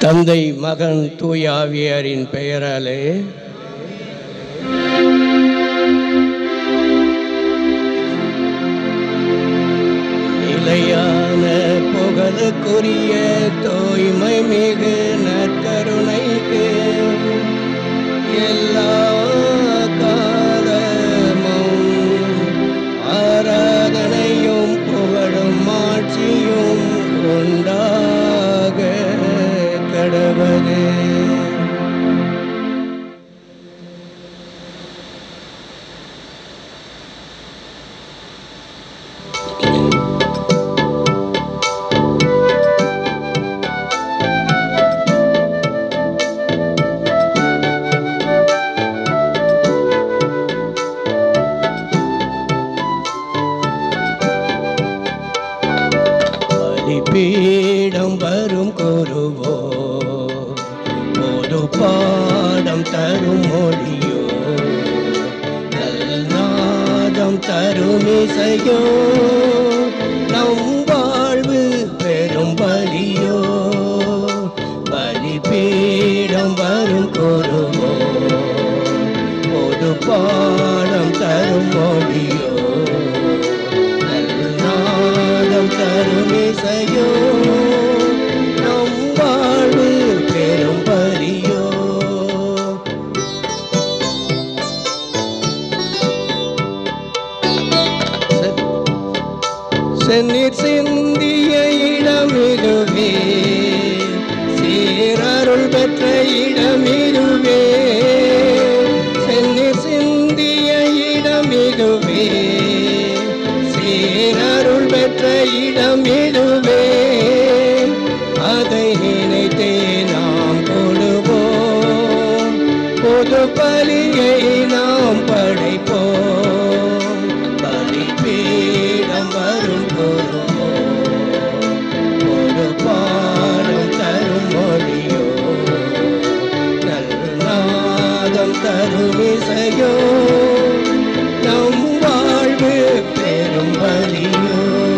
தந்தை மகன் தூயாவியரின் பெயராலே நிலையான புகழுக்குரிய தூய்மை மிகு நற்கருணைக்கு எல்லா காலமும் ஆராதனையும் புகழும் ஆட்சியும் உண்டாக கடவது பலிபீடம் வரும் குருவோ பொது பாடம் தரும் மொழியோ நல்நாதம் தரும் இசையோ நம் வாழ்வு பெரும் பலியோ பலிபீடம் வரும் குருவோ பொது பாடம் தரும் மொழியோ நாதம் தரும் இசையோ நம் வாழ்வு பெரும் பரியோ செந்நீர் சிந்திய இடமிதுவே சீரருள் பெற்ற இடமிதுவே செந்நீர் சிந்திய இடமிதுவே சீரருள் பெற்ற இடமிதுவே அதை நினைத்தே நாம் கொடுவோம் பொது பலியை நாம் படைப்போம் பலிபீடம் வரும் குருவோம் ஒரு பாடம் தரும் மொழியோ நல்நாதம் தரும் இசையோ நம் வாழ்வு பெரும் பலியோ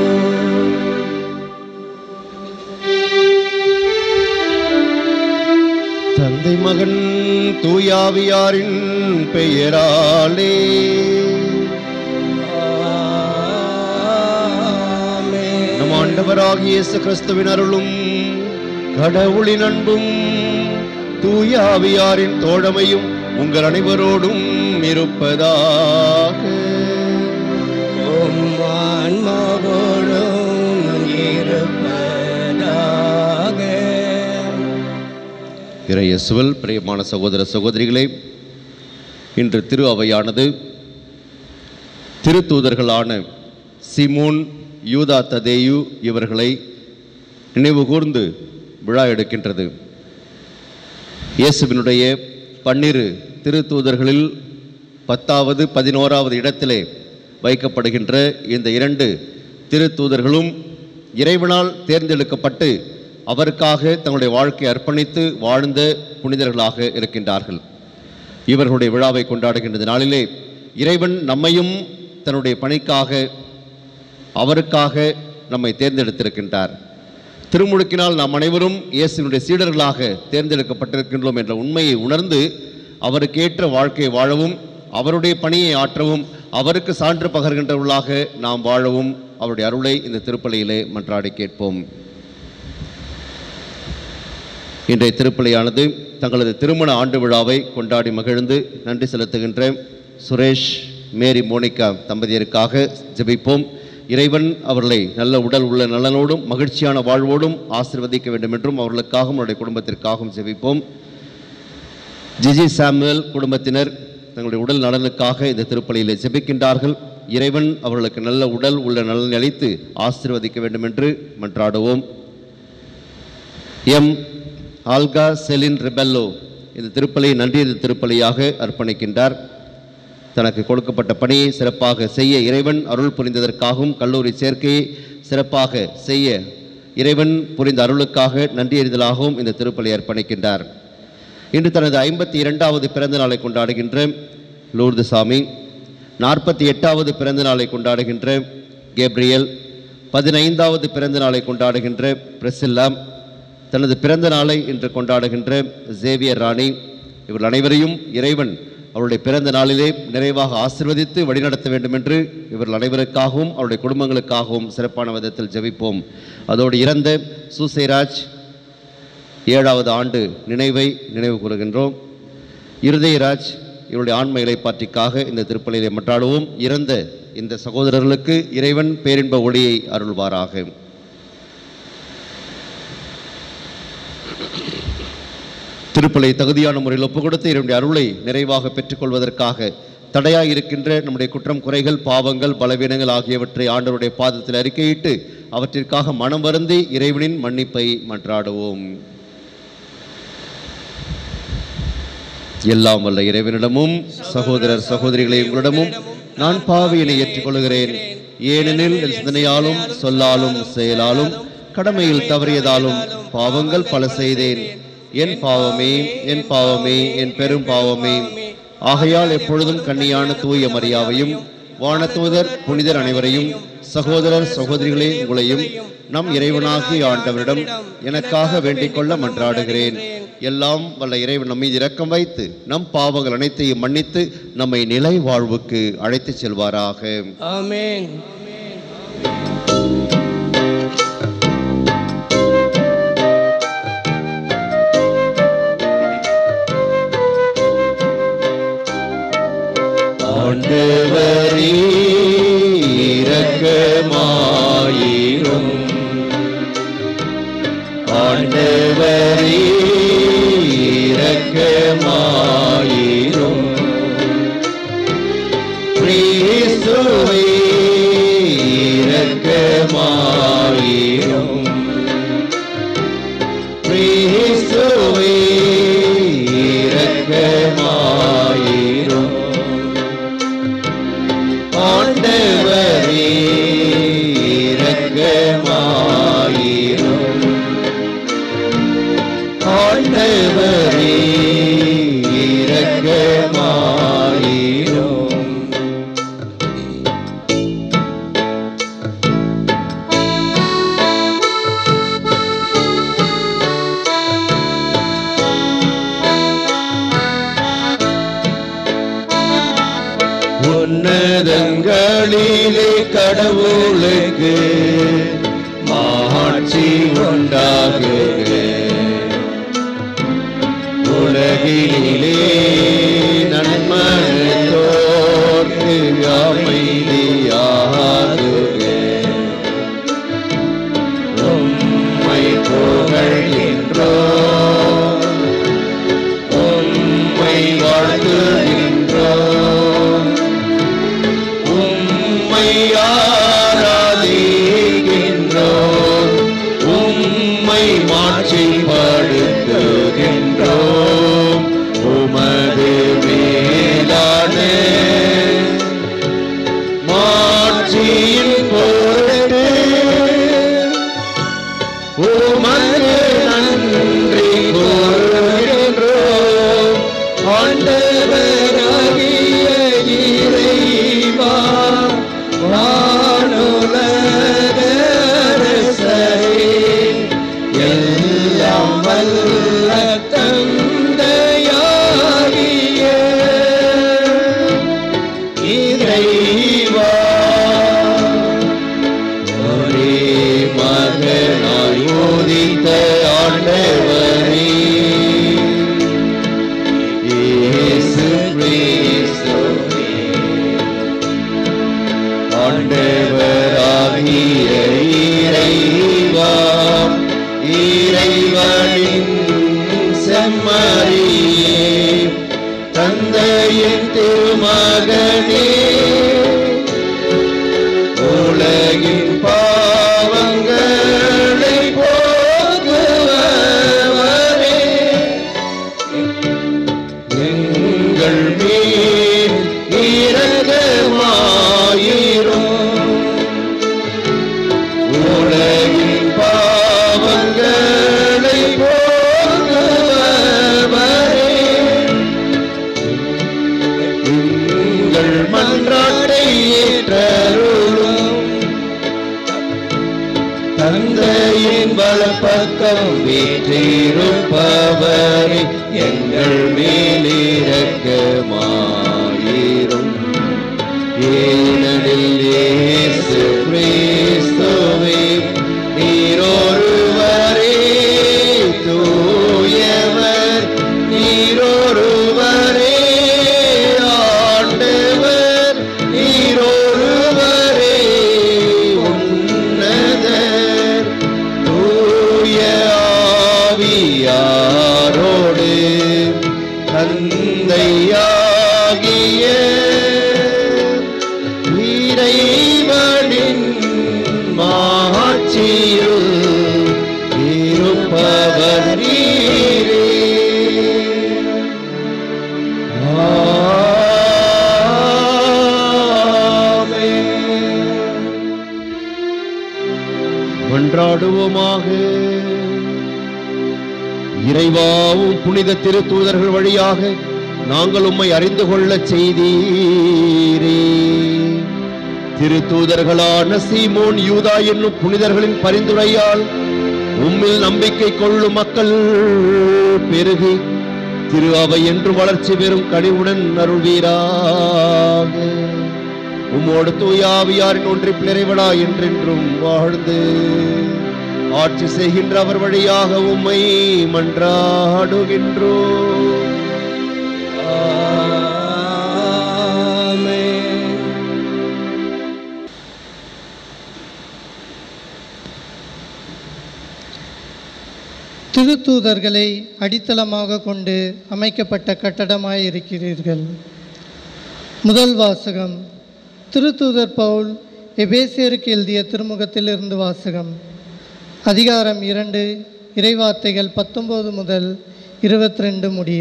தந்தை மகன் தூயாவியாரின் பெயராலே ஆமென். நம் ஆண்டவராகிய இயேசு கிறிஸ்துவின் அருளும் கடவுளின் அன்பும் தூயாவியாரின் தோழமையும் உங்கள் அனைவரோடும் இருப்பதாக உம் ஆன்மாவோடும் இருப்பதாக இறையசுவல் பிரியமான சகோதர சகோதரிகளே இன்று திரு அவையானது திருத்தூதர்களான சிமோன் யூதா ததேயு இவர்களை நினைவு கூர்ந்து விழா எடுக்கின்றது இயேசுவினுடைய பன்னிரு திருத்தூதர்களில் பத்தாவது பதினோராவது இடத்திலே வைக்கப்படுகின்ற இந்த இரண்டு திருத்தூதர்களும் இறைவனால் தேர்ந்தெடுக்கப்பட்டு அவருக்காக தங்களுடைய வாழ்க்கையை அர்ப்பணித்து வாழ்ந்த புனிதர்களாக இருக்கின்றார்கள் இவர்களுடைய விழாவை கொண்டாடுகின்ற இந்த நாளிலே இறைவன் நம்மையும் தன்னுடைய பணிக்காக அவருக்காக நம்மை தேர்ந்தெடுத்திருக்கின்றார் திருமுழுக்கினால் நாம் அனைவரும் இயேசுவினுடைய சீடர்களாக தேர்ந்தெடுக்கப்பட்டிருக்கின்றோம் என்ற உண்மையை உணர்ந்து அவருக்கேற்ற வாழ்க்கையை வாழவும் அவருடைய பணியை ஆற்றவும் அவருக்கு சான்று பகர்கின்றவர்களாக நாம் வாழவும் அவருடைய அருளை இந்த திருப்பலியிலே மன்றாடி கேட்போம் இன்றைய திருப்பலியானது தங்களது திருமண ஆண்டு விழாவை கொண்டாடி மகிழ்ந்து நன்றி செலுத்துகின்ற சுரேஷ் மேரி மோனிகா தம்பதியருக்காக ஜெபிப்போம் இறைவன் அவர்களை நல்ல உடல் உள்ள நலனோடும் மகிழ்ச்சியான வாழ்வோடும் ஆசிர்வதிக்க வேண்டும் என்றும் அவர்களுக்காகவும் அவருடைய குடும்பத்திற்காகவும் ஜெபிப்போம் ஜிஜி சாமுவேல் குடும்பத்தினர் தங்களுடைய உடல் நலனுக்காக இந்த திருப்பலியிலே ஜெபிக்கின்றார்கள் இறைவன் அவர்களுக்கு நல்ல உடல் உள்ள நலன் அளித்து ஆசீர்வதிக்க வேண்டும் என்று மன்றாடுவோம் எம் ஆல்கா செலின் ரிபெல்லோ இந்த திருப்பலியை நன்றி திருப்பலியாக அர்ப்பணிக்கின்றார் தனக்கு கொடுக்கப்பட்ட பணியை சிறப்பாக செய்ய இறைவன் அருள் புரிந்ததற்காகவும் கல்லூரி சேர்க்கையை சிறப்பாக செய்ய இறைவன் புரிந்த அருளுக்காக நன்றி எறிதலாகவும் இந்த திருப்பலி அர்ப்பணிக்கின்றார் இன்று தனது ஐம்பத்தி இரண்டாவது பிறந்த நாளை கொண்டாடுகின்ற லூர்து சாமி நாற்பத்தி எட்டாவது பிறந்த நாளை கொண்டாடுகின்ற கேப்ரியல் பதினைந்தாவது பிறந்த நாளை கொண்டாடுகின்ற பிரசில்லா தனது பிறந்த நாளை இன்று கொண்டாடுகின்ற சேவியர் ராணி இவர்கள் அனைவரையும் இறைவன் அவருடைய பிறந்த நாளிலே நிறைவாக ஆசிர்வதித்து வழிநடத்த வேண்டும் என்று இவர்கள் அனைவருக்காகவும் அவருடைய குடும்பங்களுக்காகவும் சிறப்பான விதத்தில் ஜெபிப்போம் அதோடு இறந்த சூசைராஜ் ஏழாவது ஆண்டு நினைவை நினைவு கூறுகின்றோம் இருதயராஜ் இவருடைய ஆன்ம இலைப்பாற்றிக்காக இந்த திருப்பலியிலே மன்றாடுவோம் இறந்த இந்த சகோதரர்களுக்கு இறைவன் பேரின்ப ஒளியை அருள்வாராக திருப்பலை தகுதியான முறையில் ஒப்பு கொடுத்து இவருடைய அருளை நிறைவாக பெற்றுக்கொள்வதற்காக தடையாய் இருக்கின்ற நம்முடைய குற்றம் குறைகள் பாவங்கள் பலவீனங்கள் ஆகியவற்றை ஆண்டவருடைய பாதத்தில் அறிக்கையிட்டு அவற்றிற்காக மனம் வருந்தி இறைவனின் மன்னிப்பை மன்றாடுவோம் எல்லாம் வல்ல இறைவனிடமும் சகோதரர் சகோதரிகளை உங்களிடமும் நான் பாவியினை ஏற்றுக்கொள்கிறேன் ஏனெனில் என் சிந்தனையாலும் சொல்லாலும் செயலாலும் கடமையில் தவறியதாலும் பாவங்கள் பல செய்தேன் என் பாவமே என் பாவமே என் பெரும் பாவமே ஆகையால் எப்பொழுதும் கன்னியான தூய மரியாவையும் வானதூதர் புனிதர் அனைவரையும் சகோதரர் சகோதரிகளே உங்களையும் நம் இறைவனாகிய ஆண்டவரிடம் எனக்காக வேண்டிக் கொள்ள மன்றாடுகிறேன் எல்லாம் வல்ல இறைவன் நம் மீது இரக்கம் வைத்து நம் பாவங்கள் அனைத்தையும் மன்னித்து நம்மை நிலை வாழ்வுக்கு அழைத்துச் செல்வாராக ஆமென் ஆண்டவரே இரக்கமாயிரும் ஆண்டவரே இரக்கமாயிரும் கிறிஸ்துவே இரக்கமாயிரும் கிறிஸ்துவே இரக்கமாயிரும் ஆண்டவரே இரக்கமாயிரும் ஆண்டவரே இரக்கமாயிரும் உன்னதங்களிலே கடவுளுக்கு மாட்சி உண்டாகுக உலகிலே நன்மனத்தோர்க்கு அமைதியாகுக உம்மை புகழ்கின்றோம் உம்மை வாழ்த்துகின்றோம் உம்மை ஆராதிக்கின்றோம் உம்மை மாட்சிப்படுத்துகின்றோம் உமது மேலான மாட்சியின் பொருட்டு உமக்கு நன்றி கூறுகின்றோம் ஆண்டவராகிய இறைவா வானுலக அரசரே, எல்லாம் வல்ல தந்தையாகிய இறைவா ஒரே மகனாய் உதித்த ஆண்டவரே இயேசு கிறிஸ்துவே ஆண்டவராகிய இறைவா இறைவனின் செம்மறியே தந்தையின் திருமகனே உலகின் பாவங்களை போக்குவரே எங்கள் மேல் இரக்கமாயிரும் உலகின் பாவங்களை போக்குவரே எங்கள் மன் மன்றாடுவோமாக இறைவாவும் புனித திருத்தூதர்கள் வழியாக நாங்கள் உம்மை அறிந்து கொள்ளச் செய்தீரே திருத்தூதர்களான சீமோன் யூதா என்னும் புனிதர்களின் பரிந்துரையால் உம்மில் நம்பிக்கை கொள்ளும் மக்கள் பெருகி திரு அவை என்று வளர்ச்சி பெறும் கனிவுடன் அருள்வீராக உம்மோடு தூயாவியாரின் ஒன்றில் நிறைவடா என்றென்றும் வாழ்ந்து ஆட்சி செய்கின்ற அவர் வழியாக உம்மை மன்றாடுகின்றோம் ஆமென் திருத்தூதர்களை அடித்தளமாக கொண்டு அமைக்கப்பட்ட கட்டடமாய் இருக்கிறீர்கள் முதல் வாசகம் திருத்தூதர் பவுல் எபேசியருக்கு எழுதிய திருமுகத்திலிருந்து வாசகம் அதிகாரம் இரண்டு இறைவார்த்தைகள் பத்தொன்பது முதல் இருபத்தி ரெண்டு முடிய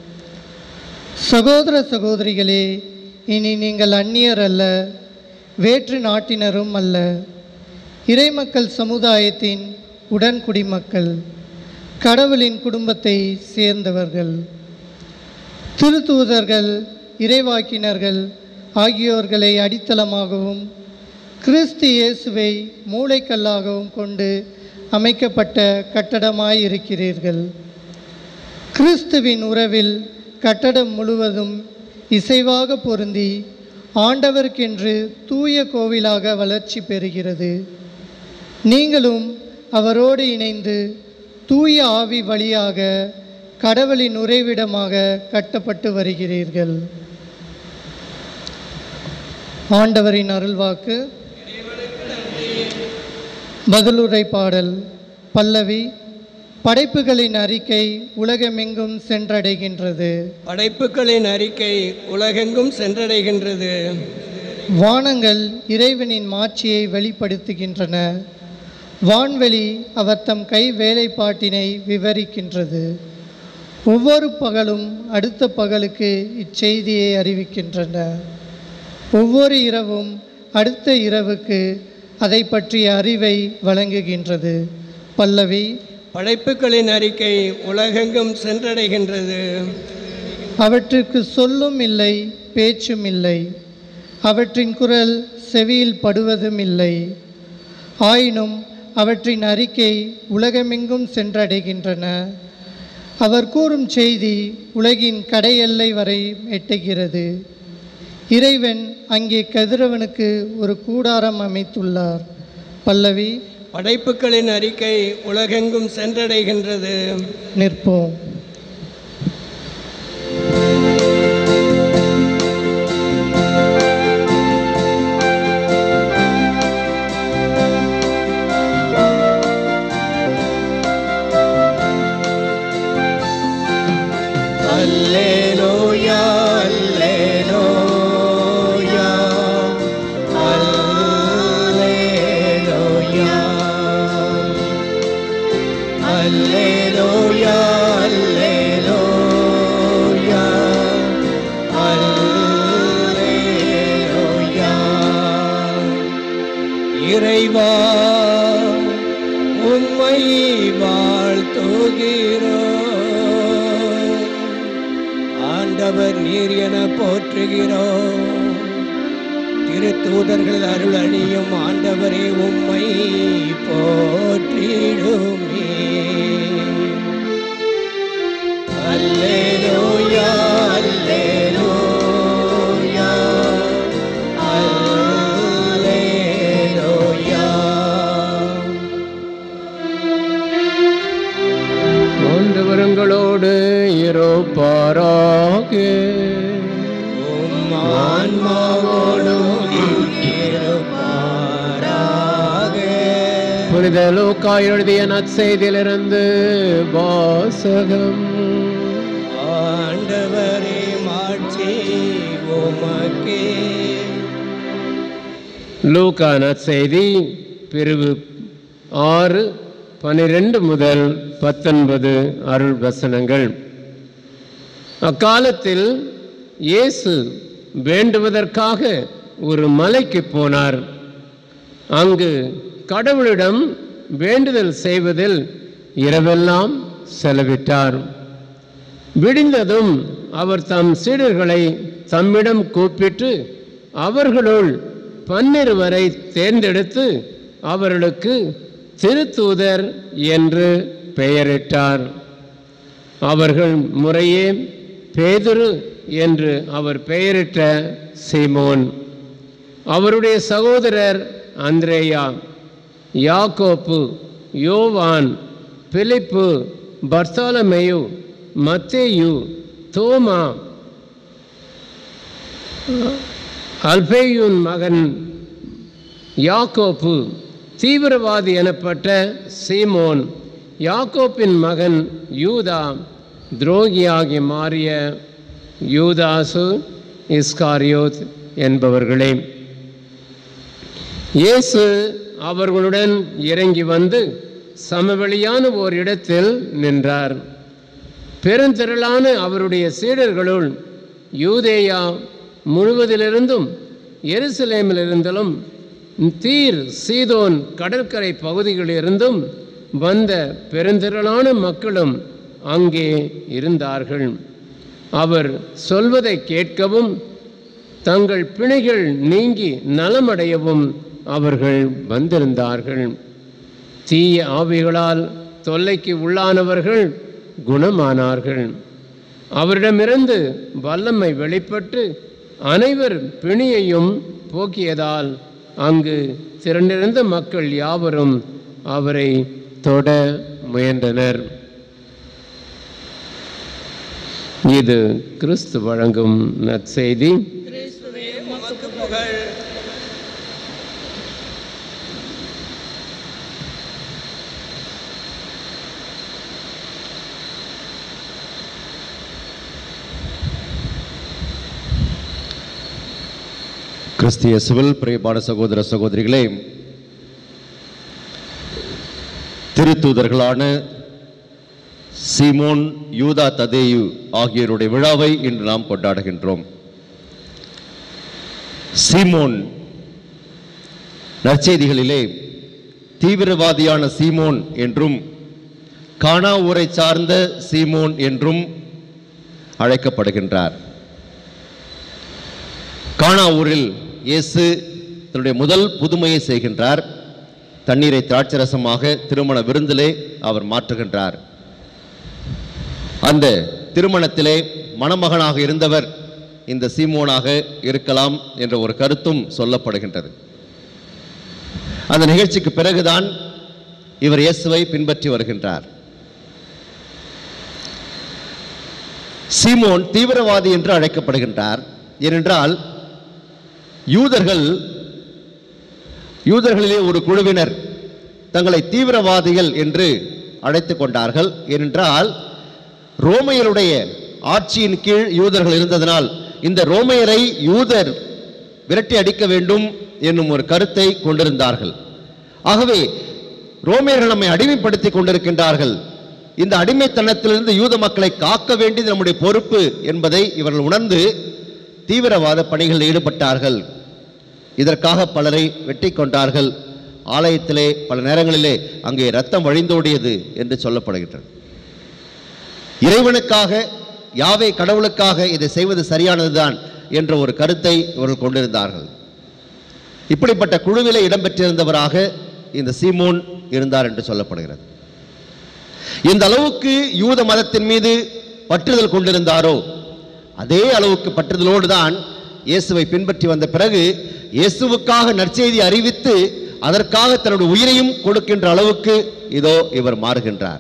சகோதர சகோதரிகளே இனி நீங்கள் அந்நியர் அல்ல வேற்று நாட்டினரும் அல்ல இறைமக்கள் சமுதாயத்தின் உடன்குடிமக்கள் கடவுளின் குடும்பத்தை சேர்ந்தவர்கள் திருத்தூதர்கள் இறைவாக்கினர்கள் ஆகியோர்களை அடித்தளமாகவும் கிறிஸ்து இயேசுவை மூளைக்கல்லாகவும் கொண்டு அமைக்கப்பட்ட கட்டடமாயிருக்கிறீர்கள் கிறிஸ்துவின் உறவில் கட்டடம் முழுவதும் இசைவாக பொருந்தி ஆண்டவருக்கென்று தூய கோவிலாக வளர்ச்சி பெறுகிறது நீங்களும் அவரோடு இணைந்து தூய ஆவி வழியாக கடவுளின் உறைவிடமாக கட்டப்பட்டு வருகிறீர்கள் ஆண்டவரின் அருள்வாக்கு பதிலுரை பாடல் பல்லவி படைப்புகளின் அறிக்கை உலகமெங்கும் சென்றடைகின்றது படைப்புகளின் அறிக்கை உலகெங்கும் சென்றடைகின்றது வானங்கள் இறைவனின் மாட்சியை வெளிப்படுத்துகின்றன வான்வெளி அவர் தம் கை வேலைப்பாட்டினை விவரிக்கின்றது ஒவ்வொரு பகலும் அடுத்த பகலுக்கு இச்செய்தியை அறிவிக்கின்றன ஒவ்வொரு இரவும் அடுத்த இரவுக்கு அதை பற்றிய அறிவை வழங்குகின்றது பல்லவி படைப்புகளின் அறிக்கை உலகெங்கும் சென்றடைகின்றது அவற்றுக்கு சொல்லும் இல்லை பேச்சும் இல்லை அவற்றின் குரல் செவியில் படுவதும் இல்லை ஆயினும் அவற்றின் அறிக்கை உலகமெங்கும் சென்றடைகின்றன அவர் கூறும் செய்தி உலகின் கடையெல்லை வரை எட்டுகிறது இறைவன் அங்கே கதிரவனுக்கு ஒரு கூடாரம் அமைத்துள்ளார் பல்லவி படைப்புகளின் அறிக்கை உலகெங்கும் சென்றடைகின்றது நிற்போம் அல்லேலூயா அல்லேலூயா அல்லேலூயா அல்லேலூயா அல்லேலூயா அல்லேலூயா இறைவா உம்மை வாழ்த்துகிறோம் ஆண்டவர் நீர் என போற்றுகிறோம் திருத்தூதர்கள் அருள் அணியும் ஆண்டவரே உம்மை போற்றிடுமே அல்லேலூயா அல்லேலூயா அல்லேலூயா ஆண்டவருங்களோடு இருப்பாராக உம் ஆன்மாவோடும் இருப்பாராக. புனித லூக்கா எழுதிய நற்செய்தியிலிருந்து வாசகம் ஆண்டவரே மாட்சி உமக்கே லூக்கா நற்செய்தி பிரிவு ஆறு பனிரெண்டு முதல் பத்தொன்பது அருள் வசனங்கள் அக்காலத்தில் இயேசு வேண்டுவதற்காக ஒரு மலைக்கு போனார் அங்கு கடவுளிடம் வேண்டுதல் செய்வதில் இரவெல்லாம் செலவிட்டார் விடிந்ததும் அவர் தம் சீடர்களை தம்மிடம் கூப்பிட்டு அவர்களுள் பன்னிருவரை தேர்ந்தெடுத்து அவர்களுக்கு திருத்தூதர் என்று பெயரிட்டார் அவர்கள் முறையே பேதுரு என்று அவர் பெயரிட்ட சீமோன் அவருடைய சகோதரர் அந்திரேயா யாக்கோப்பு யோவான் பிலிப்பு பர்த்தாலமேயு மத்தேயு தோமா அல்பேயுன் மகன் யாக்கோப்பு தீவிரவாதி எனப்பட்ட சீமோன் யாக்கோப்பின் மகன் யூதா துரோகியாகி மாறிய யூதாசு இஸ்காரியோத் என்பவர்களே இயேசு அவர்களுடன் இறங்கி வந்து சமவெளியான ஓர் இடத்தில் நின்றார் பெருந்திரளான அவருடைய சீடர்களுள் யூதேயா முழுவதிலிருந்தும் எருசலேமிலிருந்தும் தீர் சீதோன் கடற்கரை பகுதிகளிலிருந்தும் வந்த பெருந்திரளான மக்களும் அங்கே இருந்தார்கள் அவர் சொல்வதை கேட்கவும் தங்கள் பிணைகள் நீங்கி நலமடையவும் அவர்கள் வந்திருந்தார்கள் தீய ஆவிகளால் தொல்லைக்கு உள்ளானவர்கள் குணமானார்கள் அவரிடமிருந்து வல்லமை வெளிப்பட்டு அனைவர் பிணியையும் போக்கியதால் அங்கு திரண்டிருந்த மக்கள் யாவரும் அவரை தொட முயன்றனர் இது கிறிஸ்து வழங்கும் நற்செய்தி கிறிஸ்துவே உமக்கு புகழ் கிறிஸ்திய சிவில் பிரியமான சகோதர சகோதரிகளே திருத்தூதர்களான சீமோன் யூதா ததேயு ஆகியோருடைய விழாவை இன்று நாம் கொண்டாடுகின்றோம் சீமோன் நற்செய்திகளிலே தீவிரவாதியான சீமோன் என்றும் கானா ஊரை சார்ந்த சீமோன் என்றும் அழைக்கப்படுகின்றார் கானா ஊரில் இயேசு தன்னுடைய முதல் புதுமையை செய்கின்றார் தண்ணீரை திராட்சரசமாக திருமண விருந்திலே அவர் மாற்றுகின்றார் அந்த திருமணத்திலே மணமகனாக இருந்தவர் இந்த சீமோனாக இருக்கலாம் என்ற ஒரு கருத்தும் சொல்லப்படுகின்றது அந்த நிகழ்ச்சிக்கு பிறகுதான் இவர் இயேசுவை பின்பற்றி வருகின்றார் சீமோன் தீவிரவாதி என்று அழைக்கப்படுகின்றார் ஏனென்றால் யூதர்கள் யூதர்களிலே ஒரு குழுவினர் தங்களை தீவிரவாதிகள் என்று அழைத்துக் கொண்டார்கள் ஏனென்றால் ரோமையருடைய ஆட்சியின் கீழ் யூதர்கள் இருந்ததனால் இந்த ரோமையரை யூதர் விரட்டி அடிக்க வேண்டும் என்னும் ஒரு கருத்தை கொண்டிருந்தார்கள் ஆகவே ரோமையர்கள் நம்மை அடிமைப்படுத்தி கொண்டிருக்கின்றார்கள் இந்த அடிமைத்தனத்திலிருந்து யூத மக்களை காக்க வேண்டியது நம்முடைய பொறுப்பு என்பதை இவர்கள் உணர்ந்து தீவிரவாத பணிகளில் ஈடுபட்டார்கள் இதற்காக பலரை வெட்டி கொண்டார்கள் ஆலயத்திலே பல நேரங்களிலே அங்கே ரத்தம் வழிந்தோடியது என்று சொல்லப்படுகின்றது இறைவனுக்காக யாவே கடவுளுக்காக இதை செய்வது சரியானதுதான் என்ற ஒரு கருத்தை இவர்கள் கொண்டிருந்தார்கள் இப்படிப்பட்ட குழுவிலே இடம்பெற்றிருந்தவராக இந்த சீமோன் இருந்தார் என்று சொல்லப்படுகிறது இந்த அளவுக்கு யூத மதத்தின் மீது பற்றுதல் கொண்டிருந்தாரோ அதே அளவுக்கு பற்றுதலோடு தான் இயேசுவை பின்பற்றி வந்த பிறகு இயேசுவுக்காக நற்செய்தி அறிவித்து அதற்காக தன்னுடைய உயிரையும் கொடுக்கின்ற அளவுக்கு இதோ இவர் மாறுகின்றார்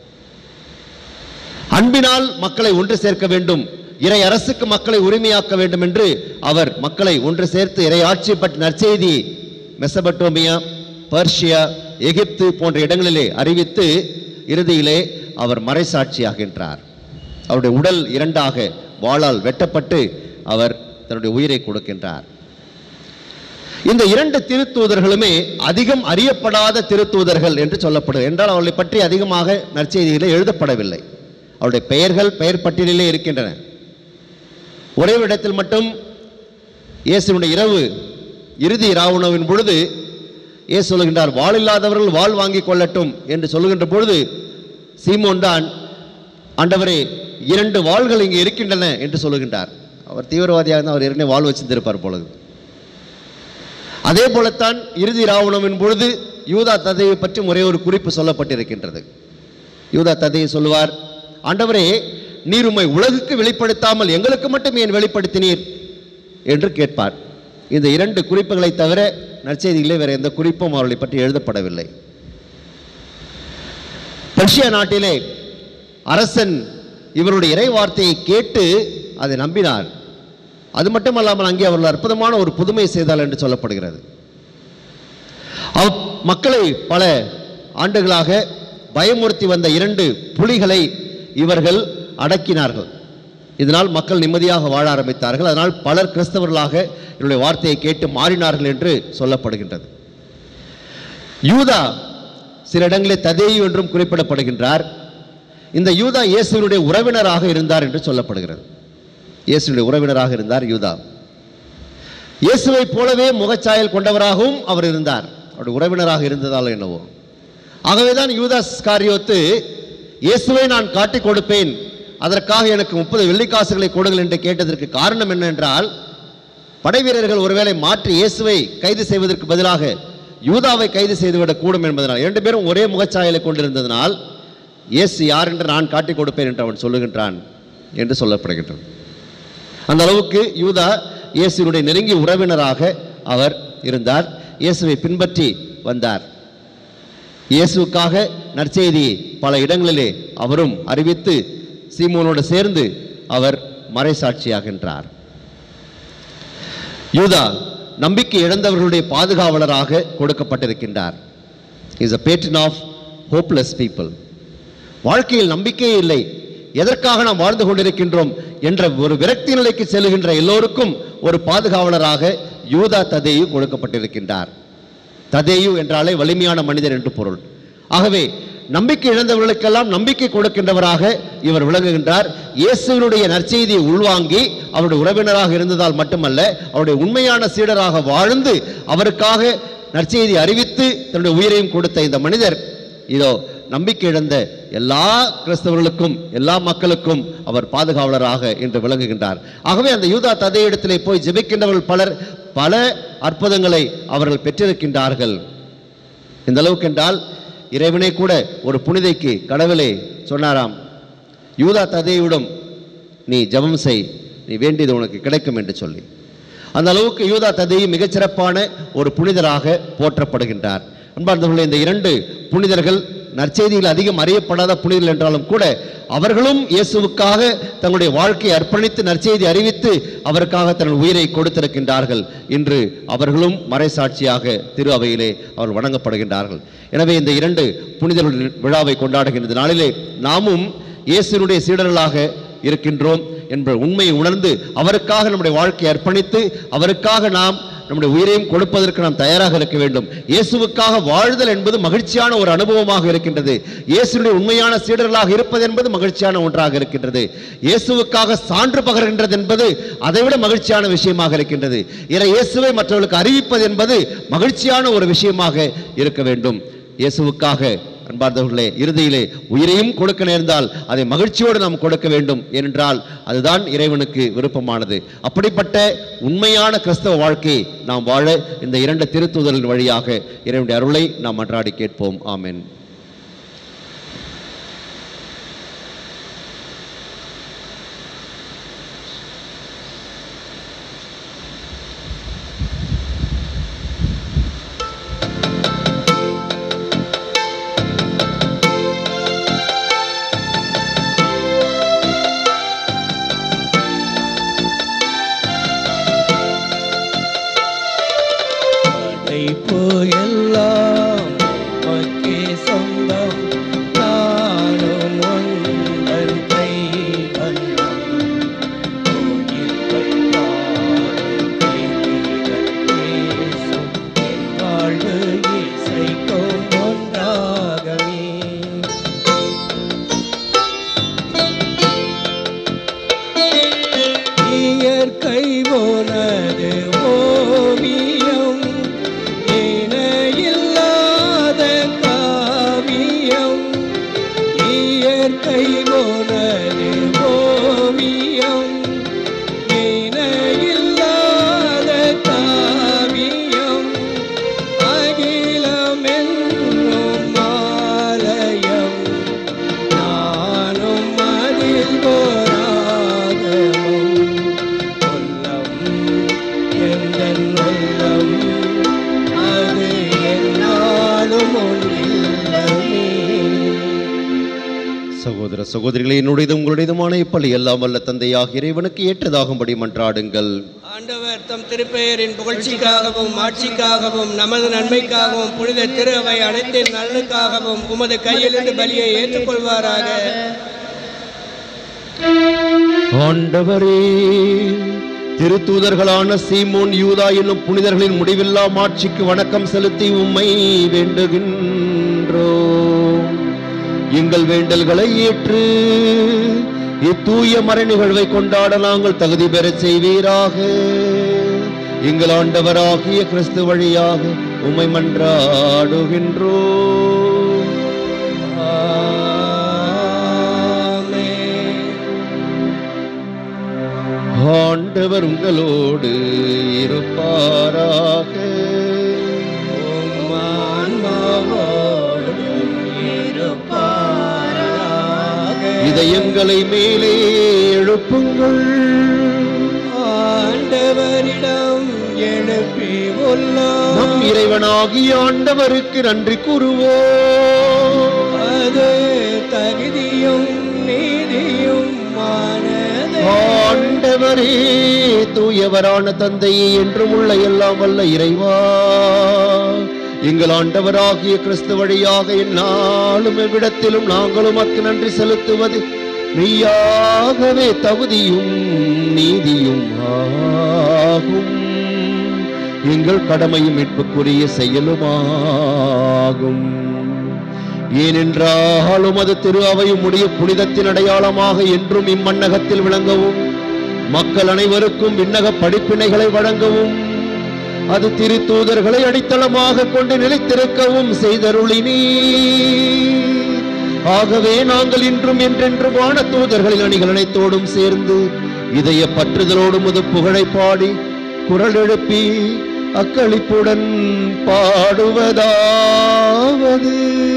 அன்பினால் மக்களை ஒன்று சேர்க்க வேண்டும் இறை அரசுக்கு மக்களை உரிமையாக்க வேண்டும் என்று அவர் மக்களை ஒன்று சேர்த்து இறை ஆட்சி பற்றி நற்செய்தி மெசபட்டோமியா பர்ஷியா எகிப்து போன்ற இடங்களிலே அறிவித்து இறுதியிலே அவர் மறைசாட்சியாகின்றார் அவருடைய உடல் இரண்டாக வாளால் வெட்டப்பட்டு அவர் தன்னுடைய உயிரை கொடுக்கின்றார் இந்த இரண்டு திருத்தூதர்களுமே அதிகம் அறியப்படாத திருத்தூதர்கள் என்று சொல்லப்படுது என்றால் அவர்களை பற்றி அதிகமாக நற்செய்தியிலே எழுதப்படவில்லை அவருடைய பெயர்கள் பெயர் பட்டியலிலே இருக்கின்றன ஒரே ஒரு இடத்தில் மட்டும் இயேசுனுடைய இரவு இறுதி இராவுணவின் பொழுது ஏ சொல்லுகின்றார் வாழ் இல்லாதவர்கள் வாழ் வாங்கி கொள்ளட்டும் என்று சொல்லுகின்ற பொழுது சீமோன் தான் ஆண்டவரே இரண்டு வாள்கள் இங்கே இருக்கின்றன என்று சொல்லுகின்றார் அவர் தீவிரவாதியாக இருந்தால் அவர் ஏற்கனவே வாழ் வச்சிருந்திருப்பார் பொழுது அதே போலத்தான் இறுதி ராவணமின் பொழுது யூதா ததையை பற்றி ஒரே ஒரு குறிப்பு சொல்லப்பட்டிருக்கின்றது யூதா ததையை சொல்லுவார் ஆண்டவரே நீர் உம்மை உலகுக்கு வெளிப்படுத்தாமல் எங்களுக்கு மட்டும் ஏன் வெளிப்படுத்தினீர் என்று கேட்பார் இந்த இரண்டு குறிப்புகளை தவிர நற்செய்திகளே வேற எந்த குறிப்பும் அவர்களை பற்றி எழுதப்படவில்லை பெர்ஷியா நாட்டிலே அரசன் இவருடைய இறை வார்த்தையை கேட்டு அதை நம்பினார் அது மட்டுமல்லாமல் அங்கே அவர்கள் அற்புதமான ஒரு புதுமை செய்தால் என்று சொல்லப்படுகிறது அவ் மக்களை பல ஆண்டுகளாக பயமுறுத்தி வந்த இரண்டு புலிகளை இவர்கள் அடக்கினார்கள் இதனால் மக்கள் நிம்மதியாக வாழ ஆரம்பித்தார்கள் அதனால் பலர் கிறிஸ்தவர்களாக இவருடைய வார்த்தையை கேட்டு மாறினார்கள் என்று சொல்லப்படுகின்றது யூதா சில இடங்களில் ததேயு என்றும் குறிப்பிடப்படுகின்றார் இந்த யூதா இயேசுவினுடைய உறவினராக இருந்தார் என்று சொல்லப்படுகிறது இயேசுவினுடைய உறவினராக இருந்தார் யூதா இயேசுவைப் போலவே முகச்சாயல் கொண்டவராகவும் அவர் இருந்தார் அவருடைய உறவினராக இருந்ததால் என்னவோ ஆகவேதான் யூதாஸ் காரியோத்து இயேசுவை நான் காட்டிக் கொடுப்பேன் அதற்காக எனக்கு முப்பது வெள்ளிக்காசுகளை கொடுங்கள் என்று கேட்டதற்கு காரணம் என்ன என்றால் படைவீரர்கள் ஒருவேளை மாற்றி இயேசுவை கைது செய்வதற்கு பதிலாக யூதாவை கைது செய்துவிடக் கூடும் என்பதனால் இரண்டு பேரும் ஒரே முகச்சாயலை கொண்டிருந்ததனால் இயேசு யார் என்று நான் காட்டிக் கொடுப்பேன் என்று அவன் சொல்லுகின்றான் என்று சொல்லப்படுகின்றது அந்த அளவுக்கு யூதா இயேசுனுடைய நெருங்கிய உறவினராக அவர் இருந்தார் இயேசுவை பின்பற்றி வந்தார் இயேசுவுக்காக நற்செய்தியை பல இடங்களிலே அவரும் அறிவித்து சீமோனோடு சேர்ந்து அவர் மறைசாட்சியாகின்றார் யூதா நம்பிக்கை இழந்தவர்களுடைய பாதுகாவலராக கொடுக்கப்பட்டிருக்கின்றார் is a patron of hopeless people வாழ்க்கையில் நம்பிக்கையே இல்லை எதற்காக நாம் வாழ்ந்து கொண்டிருக்கின்றோம் என்ற ஒரு விரக்தி நிலைக்கு செல்லுகின்ற எல்லோருக்கும் ஒரு பாதுகாவலராக யூதா ததேயு கொடுக்கப்பட்டிருக்கின்றார் ததேயு என்றாலே வலிமையான மனிதர் என்று பொருள் ஆகவே நம்பிக்கை இழந்தவர்களுக்கெல்லாம் நம்பிக்கை கொடுக்கின்றவராக இவர் விளங்குகின்றார் இயேசுவினுடைய நற்செய்தியை உள்வாங்கி அவருடைய உறவினராக இருந்ததால் மட்டுமல்ல அவருடைய உண்மையான சீடராக வாழ்ந்து அவருக்காக நற்செய்தி அறிவித்து தன்னுடைய உயிரையும் கொடுத்த இந்த மனிதர் இதோ நம்பிக்கை இழந்த எல்லா கிறிஸ்தவர்களுக்கும் எல்லா மக்களுக்கும் அவர் பாதுகாவலராக இன்று விளங்குகின்றார் ஆகவே அந்த யூதா ததை இடத்திலே போய் ஜெபிக்கின்றவர்கள் பலர் பல அற்புதங்களை அவர்கள் பெற்றிருக்கின்றார்கள் இந்த அளவுக்கு என்றால் இறைவனே கூட ஒரு புனிதைக்கு கடவுளே சொன்னாராம் யூதா ததையிடம் நீ ஜெபம் செய் நீ வேண்டியது உனக்கு கிடைக்கும் என்று சொல்லி அந்த அளவுக்கு யூதா ததையை மிகச்சிறப்பான ஒரு புனிதராக போற்றப்படுகின்றார் அன்பார்ந்தவர்களே இந்த இரண்டு புனிதர்கள் நற்செய்தியில் அதிகம் அறியப்படாத புனிதர்கள் என்றாலும் கூட அவர்களும் இயேசுவுக்காக தங்களுடைய வாழ்க்கையை அர்ப்பணித்து நற்செய்தி அறிவித்து அவருக்காக தங்கள் உயிரை கொடுத்திருக்கின்றார்கள் இன்று அவர்களும் மறைசாட்சியாக திரு அவையிலே அவர் வணங்கப்படுகின்றார்கள் எனவே இந்த இரண்டு புனிதர்கள் விழாவை கொண்டாடுகின்ற நாளிலே நாமும் இயேசுனுடைய சீடர்களாக இருக்கின்றோம் என்ற உண்மையை உணர்ந்து அவருக்காக நம்முடைய வாழ்க்கையை அர்ப்பணித்து அவருக்காக நாம் நம்முடைய உயிரையும் கொடுப்பதற்கு நாம் தயாராக இருக்க வேண்டும் இயேசுவுக்காக வாழ்தல் என்பது மகிழ்ச்சியான ஒரு அனுபவமாக இருக்கின்றது இயேசுடைய உண்மையான சீடர்களாக இருப்பது என்பது மகிழ்ச்சியான ஒன்றாக இருக்கின்றது இயேசுவுக்காக சான்று பகர்கின்றது என்பது அதைவிட மகிழ்ச்சியான விஷயமாக இருக்கின்றது இறை இயேசுவை மற்றவர்களுக்கு அறிவிப்பது என்பது மகிழ்ச்சியான ஒரு விஷயமாக இருக்க வேண்டும் இயேசுவுக்காக அன்பார்ந்தவர்களே இறுதியிலே உயிரையும் கொடுக்க நேர்ந்தால் அதை மகிழ்ச்சியோடு நாம் கொடுக்க வேண்டும் ஏனென்றால் அதுதான் இறைவனுக்கு விருப்பமானது அப்படிப்பட்ட உண்மையான கிறிஸ்தவ வாழ்க்கையை நாம் வாழ இந்த இரண்டு திருத்துதலின் வழியாக இறைவனுடைய அருளை நாம் மன்றாடி கேட்போம் ஆமென் படைப்பு எல்லாம் உமக்கே சொந்தம் நானும் உந்தன் கை வண்ணம் கோயில்கள் பாடும் கைவிரல் பேசும் என் வாழ்வு இசைக்கும் ஒன்றாகவே இயற்கை போனது ஓவியம் இணையில் சகோதரிகளே என்னுடையதும் உங்களுடையதுமான இப்பள்ளி எல்லாம் வல்ல தந்தையாக இறைவனுக்கு ஏற்றதாகும்படி மன்றாடுங்கள் ஆண்டவர் தம் திருப்பெயரின் புகழ்ச்சிக்காகவும் ஆட்சிக்காகவும் நமது நன்மைக்காகவும் புனித திரு அவை அனைத்தின் நலனுக்காகவும் உமது கையிலிருந்து பலியை ஏற்றுக்கொள்வாராக ஆண்டவரே திருத்தூதர்களான சீமோன் யூதா என்னும் புனிதர்களின் முடிவில்லா மாட்சிக்கு வணக்கம் செலுத்தி உம்மை வேண்டுகின்றோ எங்கள் வேண்டல்களை ஏற்று இத்தூய மறை நிகழ்வை கொண்டாட நாங்கள் தகுதி பெறச் செய்வீராக எங்கள் ஆண்டவராகிய கிறிஸ்து வழியாக உம்மை மன்றாடுகின்றோ ஆண்டவர் உங்களோடு இருப்பாராக இதயங்களை மேலே எழுப்புங்கள் ஆண்டவரிடம் எழுப்பி நம் உள்ளோம் இறைவனாகிய ஆண்டவருக்கு நன்றி கூறுவோம் அது தகுதியும் நீதியும் மானதே ஆண்டவரே தூயவரான தந்தையே என்றும் உள்ள எல்லாம் வல்ல இறைவா எங்கள் ஆண்டவராகிய கிறிஸ்து வழியாக எந்நாளும் எவ்விடத்திலும் நாங்களும் அக்கு நன்றி செலுத்துவது மெய்யாகவே தகுதியும் நீதியும் ஆகும் எங்கள் கடமையும் மீட்புக்குரிய செயலுமாகும் ஏனென்றாலும் அது திரு அவையும் உடைய புனிதத்தின் அடையாளமாக என்றும் இம்மண்ணகத்தில் விளங்கவும் மக்கள் அனைவருக்கும் விண்ணக படிப்பினைகளை வழங்கவும் அது திரு தூதர்களை அடித்தளமாக கொண்டு நிலைத்திருக்கவும் செய்தருளினீ ஆகவே நாங்கள் இன்றும் என்றென்றும் வான தூதர்களின் அணிகள் அனைத்தோடும் சேர்ந்து இதய பற்றுதலோடும் முது புகழை பாடி குரல் எழுப்பி அக்களிப்புடன் பாடுவதாவது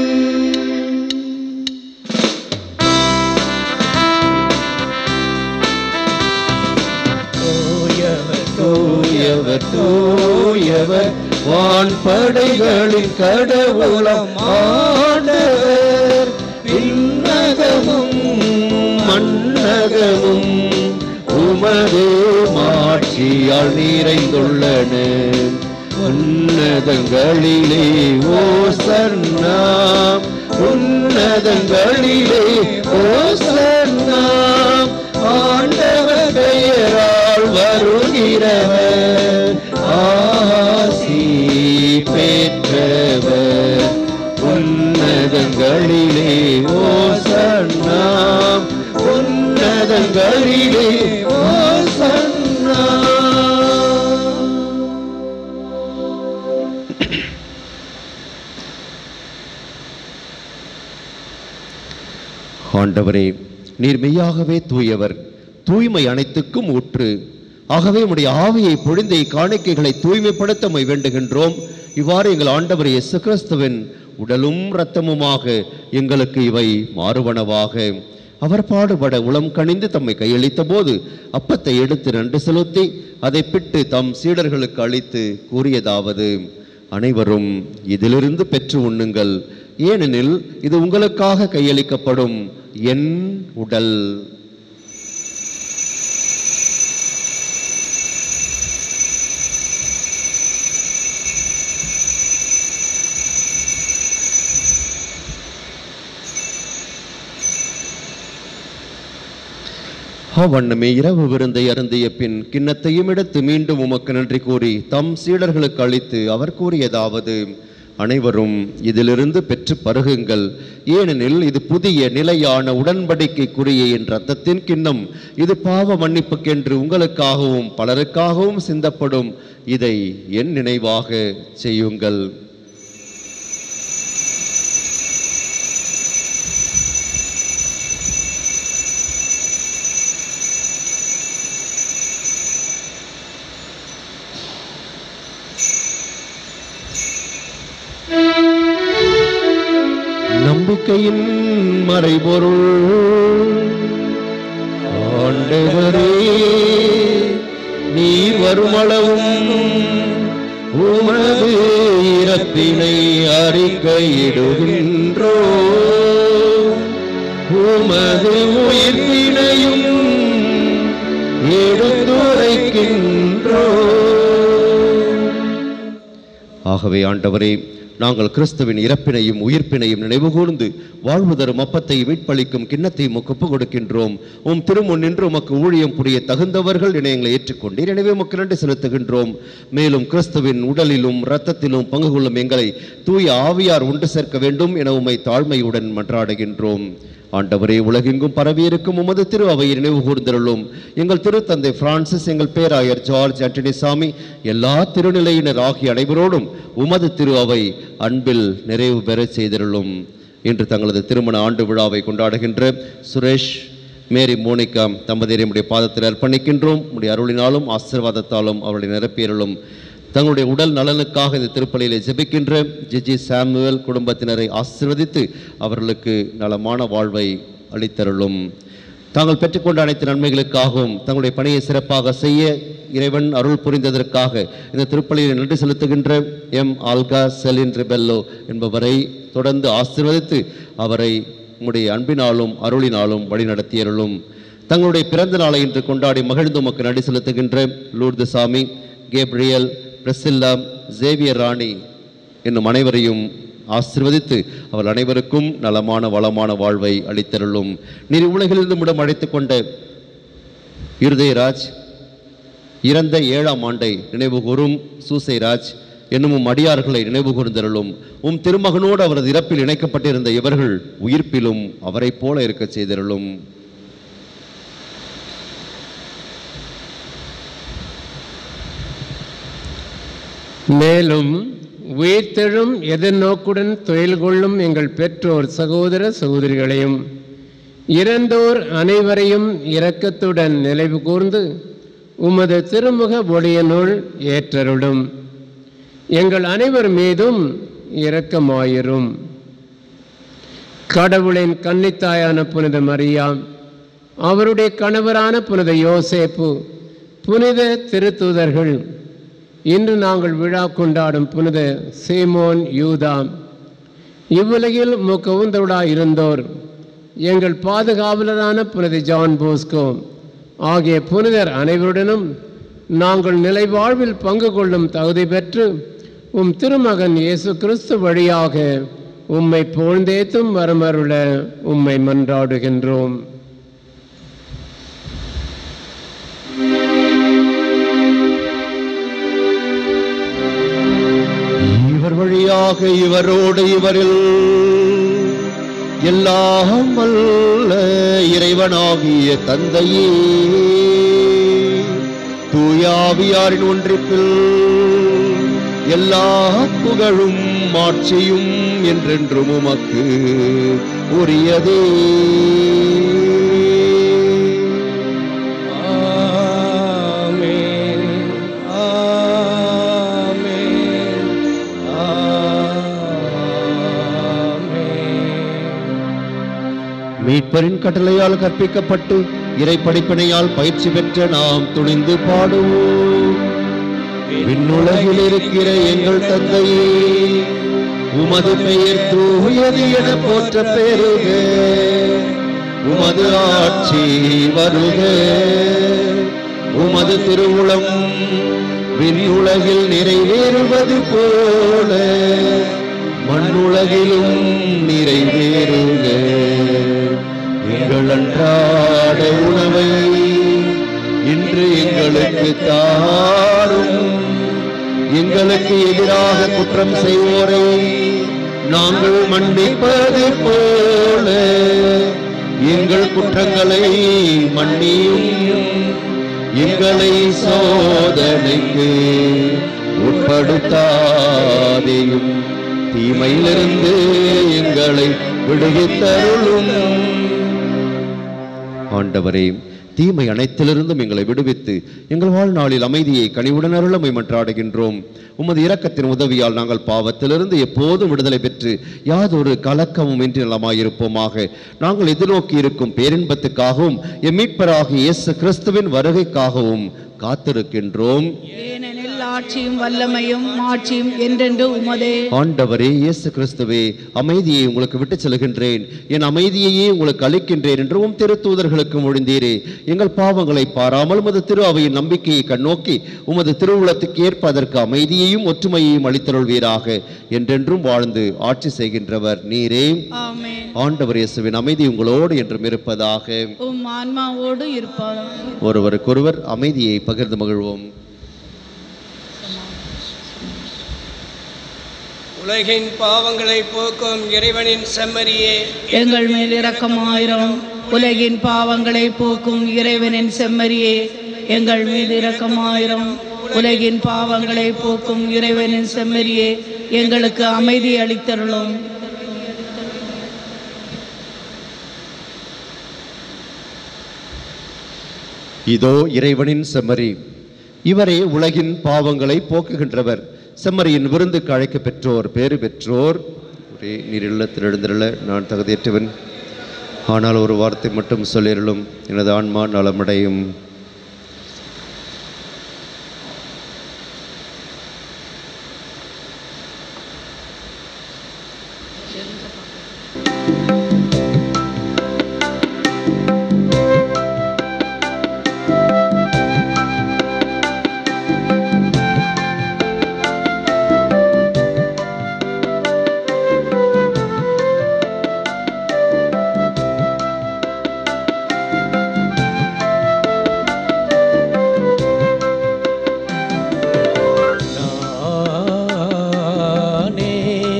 தூயவர் தூயவர் தூயவர் வான்படைகளின் கடவுளம் ஆண்டவர் விண்ணகமும் மண்ணகமும் உமது மாட்சியால் நிறைந்துள்ளன உன்னதங்களிலே ஓ சன்னா உன்னதங்களிலே ஓ சன்னா ஆண்டவர் பெயரால் வருகிறவர் ஆசி பெற்றவர் உன்னதங்களிலே ஓ சன்னா உன்னதங்களிலே ஓ சன்னா ஆண்டவரே நீர் மெய்யாகவே தூயவர் தூய்மை அனைத்துக்கும் ஊற்று ஆகவே உம்முடைய ஆவியை பொழிந்த காணிக்கைகளை தூய்மைப்படுத்த மை வேண்டுகின்றோம் இவ்வாறு எங்கள் ஆண்டவர் இயேசு கிறிஸ்துவின் உடலும் இரத்தமுமாக எங்களுக்கு இவை மாறுவனவாக அவர் பாடுபட உளம் கனிந்து தம்மை கையளித்த போது அப்பத்தை எடுத்து நன்றி செலுத்தி அதை பிட்டு தம் சீடர்களுக்கு அளித்து கூறியதாவது அனைவரும் இதிலிருந்து பெற்று உண்ணுங்கள் ஏனெனில் இது உங்களுக்காக கையளிக்கப்படும் என் உடல் அவ்வண்ணமே இரவு விருந்தை அருந்திய பின் கிண்ணத்தையும் எடுத்து மீண்டும் உமக்கு நன்றி கூறி தம் சீடர்களுக்கு அளித்து அவர் கூறியதாவது அனைவரும் இதிலிருந்து பெற்று பருகுங்கள் ஏனெனில் இது புதிய நிலையான உடன்படிக்கைக்குரிய என் ரத்தத்தின் கிண்ணம் இது பாவ மன்னிப்புக்கென்று உங்களுக்காகவும் பலருக்காகவும் சிந்தப்படும் இதை என் நினைவாக செய்யுங்கள் நம்பிக்கையின் மறைபொருள் ஆண்டவரே நீர் வருமளவும் உமது இறப்பினை அறிக்கையிடுகின்றோ உமது உயிர்ப்பினையும் எடுத்துரைக்கின்றோம் ஆகவே ஆண்டவரே நாங்கள் கிறிஸ்துவின் இறப்பினையும் உயிர்ப்பினையும் நினைவுகூர்ந்து வாழ்வு தரும் அப்பத்தை மீட்பளிக்கும் கிண்ணத்தை உமக்கு ஒப்புக் கொடுக்கின்றோம் உம் திருமுன் நின்று உமக்கு ஊழியம் புரிய தகுந்தவர்கள் என எங்களை ஏற்றுக்கொண்டீர் எனவே உமக்கு நன்றி செலுத்துகின்றோம் மேலும் கிறிஸ்துவின் உடலிலும் இரத்தத்திலும் பங்கு கொள்ளும் எங்களை தூய ஆவியார் உண்டு சேர்க்க வேண்டும் என உம்மை தாழ்மையுடன் மன்றாடுகின்றோம் ஆண்டவரே உலகெங்கும் பரவியிருக்கும் உமது திரு அவையை நினைவு கூர்ந்தருளும் எங்கள் திருத்தந்தை பிரான்சிஸ் எங்கள் பேராயர் ஜார்ஜ் ஆண்டனி சாமி எல்லா திருநிலையினர் ஆகிய அனைவரோடும் உமது திரு அவை அன்பில் நிறைவு பெறச் செய்திருளும் இன்று தங்களது திருமண ஆண்டு விழாவை கொண்டாடுகின்ற சுரேஷ் மேரி மோனிகா தம்பதியரை உடைய பாதத்தில் அர்ப்பணிக்கின்றோம் உடைய அருளினாலும் ஆசீர்வாதத்தாலும் அவர்களை நிரப்பியருளும் தங்களுடைய உடல் நலனுக்காக இந்த திருப்பலியிலே ஜெபிக்கின்ற ஜிஜி சாமுவேல் குடும்பத்தினரை ஆசீர்வதித்து அவர்களுக்கு நலமான வாழ்வை அளித்தருளும் தாங்கள் பெற்றுக்கொண்ட அனைத்து நன்மைகளுக்காகவும் தங்களுடைய பணியை சிறப்பாக செய்ய இறைவன் அருள் புரிந்ததற்காக இந்த திருப்பலியில் நன்றி செலுத்துகின்ற எம் ஆல்கா செலின் ரிபெல்லோ என்பவரை தொடர்ந்து ஆசீர்வதித்து அவரை உம்முடைய அன்பினாலும் அருளினாலும் வழிநடத்தியருளும் தங்களுடைய பிறந்த நாளை இன்று கொண்டாடி மகிழ்ந்து உமக்கு நன்றி செலுத்துகின்ற லூர்து சாமி கேப்ரியல் பிரசில்லா ஜேவியர் ராணி என்னும் அனைவரையும் ஆசிர்வதித்து அவர் அனைவருக்கும் நலமான வளமான வாழ்வை அளித்தருளும் நீர் உலகிலிருந்து முடம் அழைத்து கொண்ட இருதயராஜ் இறந்த ஏழாம் ஆண்டை நினைவுகூரும் சூசைராஜ் என்னும் உம் அடியார்களை நினைவு கூர்ந்தருளும் உம் திருமகனோடு அவரது இறப்பில் இணைக்கப்பட்டிருந்த இவர்கள் உயிர்ப்பிலும் அவரைப் போல இருக்கச் செய்தருளும் மேலும் உயிர்த்தெழும் எதிர்நோக்குடன் தொழில் கொள்ளும் எங்கள் பெற்றோர் சகோதர சகோதரிகளையும் இறந்தோர் அனைவரையும் இரக்கத்துடன் நினைவு கூர்ந்து உமது திருமுக ஒளியனுள் ஏற்றருளும் எங்கள் அனைவர் மீதும் இரக்கமாயிரும் கடவுளின் கன்னித்தாயான புனித மரியா அவருடைய கணவரான புனித யோசேப்பு புனித திருத்தூதர்கள் இன்று நாங்கள் விழா கொண்டாடும் புனித சீமோன் யூதா இவ்வுலகில் முக்கவுந்தருடாய் இருந்தோர் எங்கள் பாதுகாவலரான புனித ஜான் போஸ்கோ ஆகிய புனிதர் அனைவருடனும் நாங்கள் நிலை வாழ்வில் பங்கு கொள்ளும் தகுதி பெற்று உம் திருமகன் இயேசு கிறிஸ்து வழியாக உம்மை புகழ்ந்தேத்தும் வரமருள உம்மை மன்றாடுகின்றோம் இவர் வழியாக இவரோடு இவரில் எல்லாம் வல்ல இறைவனாகிய தந்தையே தூயாவியாரின் ஒன்றிப்பில் எல்லா புகழும் மாட்சியும் என்றென்றும் உமக்கு உரியதே ஆமென் ஆமென் ஆமென் மீட்பரின் கட்டளையால் கற்பிக்கப்பட்டு இறை படிப்பினையால் பயிற்சி பெற்ற நாம் துணிந்து பாடுவோம் விண்ணுலகில் இருக்கிற எங்கள் தந்தையே உமது பெயர் தூயது என போற்ற பெருக உமது ஆட்சி வருக உமது திருவுளம் விண்ணுலகில் நிறைவேறுவது போல மண்ணுலகிலும் நிறைவேறுக எங்கள் அன்றாட உணவை இன்று எங்களுக்கு தாரும் எங்களுக்கு எதிராக குற்றம் செய்வோரை நாங்கள் மன்னிப்பது போல எங்கள் குற்றங்களை மன்னியும் எங்களை சோதனைக்கு உட்படுத்தாதேயும் தீமையிலிருந்து எங்களை விடுவித்தருளும் ஆண்டவரே தீமை அனைத்திலிருந்தும் எங்களை விடுவித்து எங்கள் வாழ்நாளில் அமைதியை கனிவுடன் அருளமை மன்றாடுகின்றோம் உமது இரக்கத்தின் உதவியால் நாங்கள் பாவத்திலிருந்து எப்போதும் விடுதலை பெற்று யாதொரு கலக்கமும் இன்றி நலமாயிருப்போமாக நாங்கள் எதிர்நோக்கி இருக்கும் பேரின்பத்துக்காகவும் எம் மீட்பராகிய இயேசு கிறிஸ்துவின் வருகைக்காகவும் காத்திருக்கின்றோம் ஏனெனில் ஆட்சியும் வல்லமையும் மாட்சியும் என்றென்று உமதே ஆண்டவரே இயேசு கிறிஸ்துவே அமைதியை உங்களுக்கு விட்டுச் செல்கின்றேன் என் அமைதியையே உங்களுக்கு அளிக்கின்றேன் என்று உம் திருத்தூதர்களுக்கு மொழிந்தீரே எங்கள் பாவங்களை பாராமல் உமது திரு அவையின் நம்பிக்கையை கண்ணோக்கி உமது திருவுளத்துக்கு ஏற்ப அதற்கு அமைதியையும் ஒற்றுமையையும் அளித்தருள்வீராக என்றென்றும் வாழ்ந்து ஆட்சி செய்கின்றவர் நீரே ஆமென் ஆண்டவர் இயேசுவின் அமைதி உங்களோடு என்றும் இருப்பதாக உம் ஆன்மாவோடு இருப்பார் ஒருவருக்கொருவர் அமைதியை பகிர்ந்து மகிழ்வோம் உலகின் பாவங்களை போக்கும் இறைவனின் செம்மறியே எங்கள் மேல் இரக்கமாயிரம் உலகின் பாவங்களை போக்கும் இறைவனின் செம்மறியே எங்கள் மீது இரக்கமாயிரம் உலகின் பாவங்களை போக்கும் இறைவனின் செம்மறியே எங்களுக்கு அமைதி அளித்தருளும் இதோ இறைவனின் செம்மறி இவரே உலகின் பாவங்களை போக்குகின்றவர் செம்மறியின் விருந்துக்கு அழைக்க பெற்றோர் பேறு பெற்றோர் ஒரே நீர் இல்லத்தில் எழுந்திருள நான் தகுதியற்றவன் ஆனால் ஒரு வார்த்தை மட்டும் சொல்லிருளும் எனது ஆன்மா நலமடையும் நானே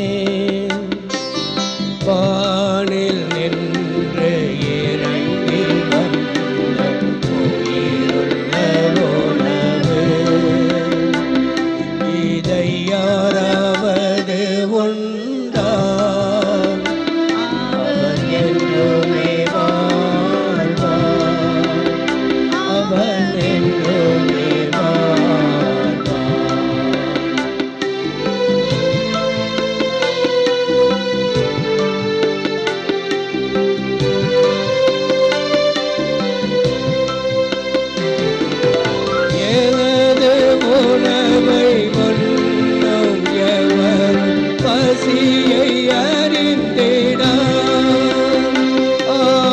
வானில் நின்று இறங்கி வந்த உயிருள்ள உணவு இதை யாராவது உண்டா அவர் என்றுமே வாழ்வார் அவன் என்றுமே வாழ்வார் எனது உணவை உண்ணும் எவர் பசியை அறிந்திடா ஆ,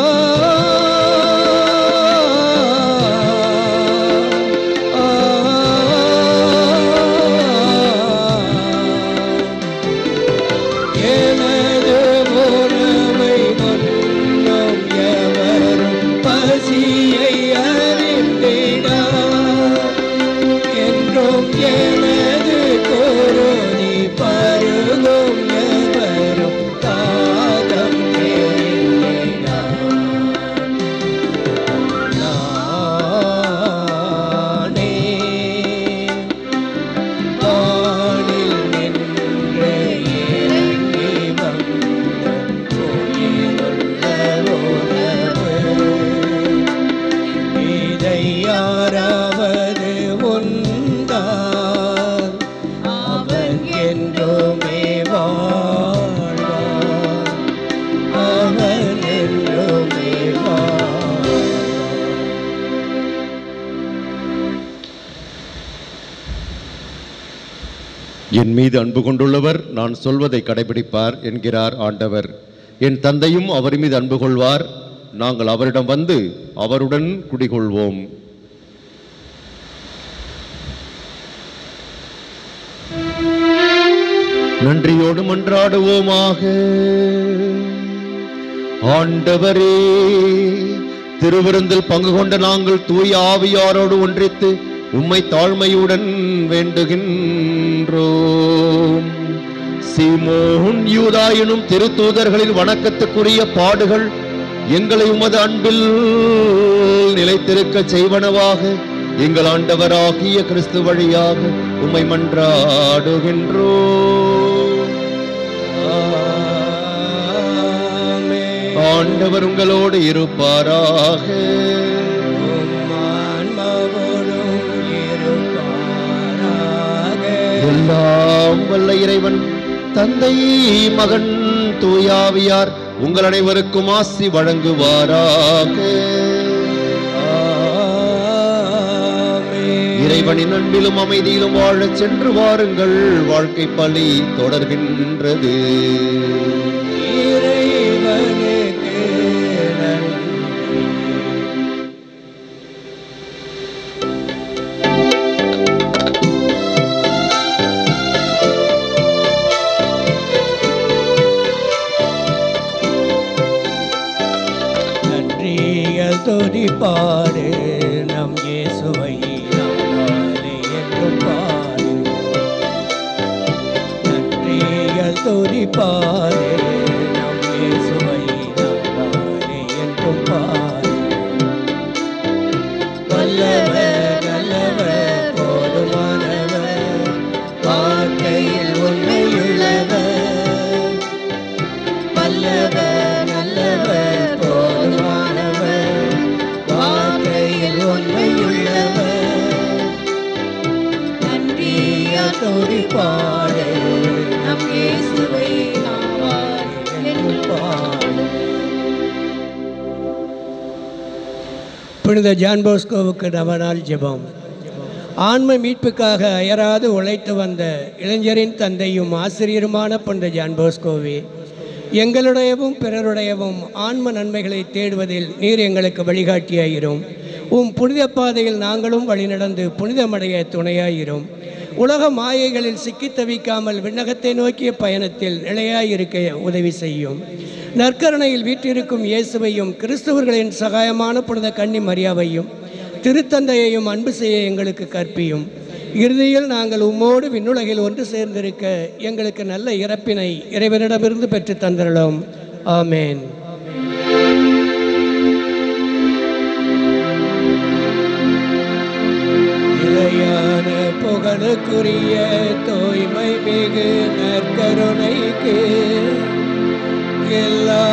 ஆ, எனது உணவை உண்ணும் எவரும் பசியை அறிந்திடா என்றும் எனது குருதி பருகும் எவரும் தாகம் தேடிடா. நானே வானில் நின்று இறங்கி வந்த உயிருள்ள உணவு இதை யாராவது உண்டார் அவன் என்றுமே வாழ்வார் அவன் என்றுமே வாழ்வார் என் மீது அன்பு கொண்டுள்ளவர் நான் சொல்வதை கடைபிடிப்பார் என்கிறார் ஆண்டவர் என் தந்தையும் அவர் மீது அன்பு கொள்வார் நாங்கள் அவரிடம் வந்து அவருடன் குடிகொள்வோம் நன்றியோடு மன்றாடுவோமாக ஆண்டவரே திருவிருந்தில் பங்கு கொண்ட நாங்கள் தூய ஆவியாரோடு ஒன்றித்து உம்மை தாழ்மையுடன் வேண்டுகின்றோம் சீமோன் யூதா எனும் திருத்தூதர்களின் வணக்கத்துக்குரிய பாடுகள் எங்களை உமது அன்பில் நிலைத்திருக்க செய்வனவாக எங்கள் ஆண்டவராகிய கிறிஸ்து வழியாக உம்மை மன்றாடுகின்றோம் ஆமென். ஆண்டவர் உங்களோடு இருப்பாராக உம் ஆன்மாவோடும் இருப்பாராக. எல்லாம் வல்ல இறைவன் தந்தை மகன் தூயாவியார் உங்கள் அனைவருக்கும் ஆசி வழங்குவாராக ஆமென். இறை இறைவனின் அன்பிலும் அமைதியிலும் வாழச் சென்று வாருங்கள் வாழ்க்கை பலி தொடர்கின்றது இறைவனுக்கு நன்றி. நன்றியல் துதிப்பாடு நம் இயேசுவை நாமாலே என்றும் பாடு நன்றியல் துதிப்பாடு நம் இயேசுவை நாமாலே என்றும் பாடு வல்லவர் நல்லவர் போதுமானவர் வார்த்தையில் உண்மையுள்ளவர் வல்லவர் நல்லவர் போதுமானவர் வார்த்தையில் உண்மையுள்ளவர் நன்றிய துதிப்பாடு நம் இயேசுவை நாம் என்று பாடு புனித ஜான் போஸ்கோவுக்கு நவநாள் ஜெபம் ஆன்ம மீட்புக்காக அயராது உழைத்து வந்த இளைஞரின் தந்தையும் ஆசிரியருமான புனித ஜான் போஸ்கோவே எங்களுடையவும் பிறருடையவும் ஆன்ம நன்மைகளை தேடுவதில் நீர் எங்களுக்கு வழிகாட்டியாயிரும் உம் புனித பாதையில் நாங்களும் வழிநடந்து புனிதமடைய துணையாயிரும் உலக மாயைகளில் சிக்கித் தவிக்காமல் விண்ணகத்தை நோக்கிய பயணத்தில் நிலையாயிருக்க உதவி செய்யும் நற்கருணையில் வீற்றிருக்கும் இயேசுவையும் கிறிஸ்தவர்களின் சகாயமான புனித கன்னி மரியாவையும் திருத்தந்தையையும் அன்பு செய்ய எங்களுக்கு கற்பியும் இறுதியில் நாங்கள் உம்மோடு விண்ணுலகில் ஒன்று சேர்ந்திருக்க எங்களுக்கு நல்ல இறப்பினை இறைவனிடமிருந்து பெற்று தந்திரலாம் ஆமேன் இறையான புகழுக்குரிய தூய்மை மிகு நற்கருணைக்கு எல்லா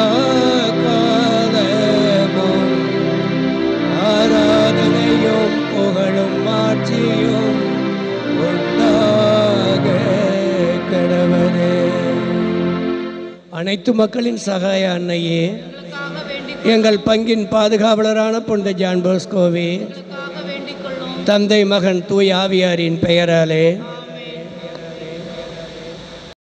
காலமும் ஆராதனையும் புகழும் மாட்சியும் உண்டாக கடவுளே அனைத்து மக்களின் சகாய அன்னையே எங்கள் பங்கின் பாதுகாவலரான புனித ஜான் போஸ்கோவே தந்தை மகன் தூய் ஆவியாரின் பெயராலே